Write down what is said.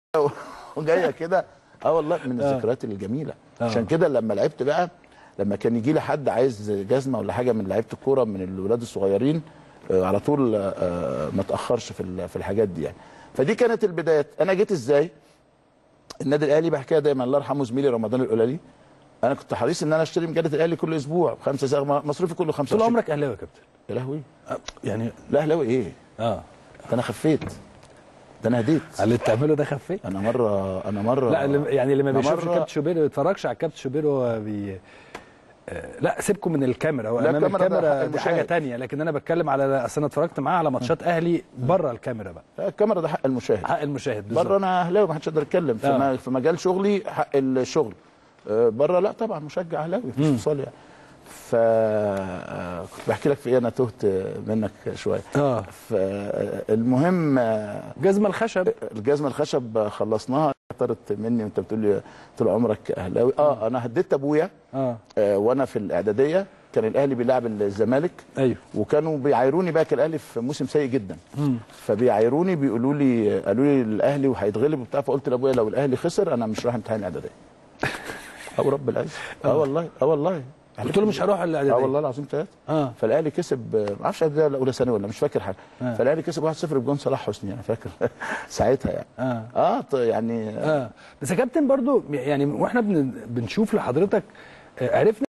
وجايه كده اه والله من الذكريات الجميله عشان كده لما لعبت بقى لما كان يجي لي حد عايز جزمه ولا حاجه من لعيبه الكوره من الولاد الصغيرين آه، على طول آه، ما اتاخرش في ال- في الحاجات دي يعني فدي كانت البدايات انا جيت ازاي النادي الاهلي بحكيها دايما الله يرحمه زميلي رمضان القلالي انا كنت حريص ان انا اشتري مجله الاهلي كل اسبوع خمسه ساعة مصروفي كله 25 طول عمرك اهلاوي يا كابتن يا لهوي يعني لا اهلاوي ايه اه ده انا خفيت ده انا هديت اللي بتعمله ده خفيت انا مره انا مره لا اللي يعني اللي ما أنا بيشوفش مرة- كابتن شوبير ما بيتفرجش على كابتن شوبير هو بي آه، لا سيبكم من الكاميرا هو لا، امام الكاميرا ده حق الكاميرا دي حاجه المشاهد. تانية لكن انا بتكلم على اصل انا اتفرجت معاه على ماتشات اهلي بره الكاميرا بقى لا، الكاميرا ده حق المشاهد حق المشاهد بره بالظبط انا اهلاوي ما حدش يقدر يتكلم في, آه. ما- في مجال شغلي حق الشغل آه، بره لا طبعا مشجع اهلاوي مفيش فصال يعني ف آه، كنت بحكي لك في ايه انا تهت منك شويه اه فالمهم جزمه الخشب الجزمه الخشب خلصناها اعترضت مني وانت بتقول لي طول عمرك اهلاوي اه انا هديت ابويا اه آه، وانا في الاعداديه كان الاهلي بيلعب الزمالك ايوه وكانوا بيعايروني بقى كان الاهلي في موسم سيء جدا فبيعايروني بيقولوا لي قالوا لي الاهلي وهيتغلب وبتاع فقلت لابويا لو الاهلي خسر انا مش رايح امتحان اعداديه او رب العز اه والله اه والله قلت له مش هروح اه الاعداديه والله العظيم ثلاثه اه فالاهلي كسب آه، ما اعرفش اعداديه ولا اولى ثانوي ولا مش فاكر حاجه آه. فالاهلي كسب 1-0 بجون صلاح حسني انا فاكر ساعتها يعني اه اه ط- يعني اه بس يا كابتن برضو يعني واحنا بن- بنشوف لحضرتك آه، عرفنا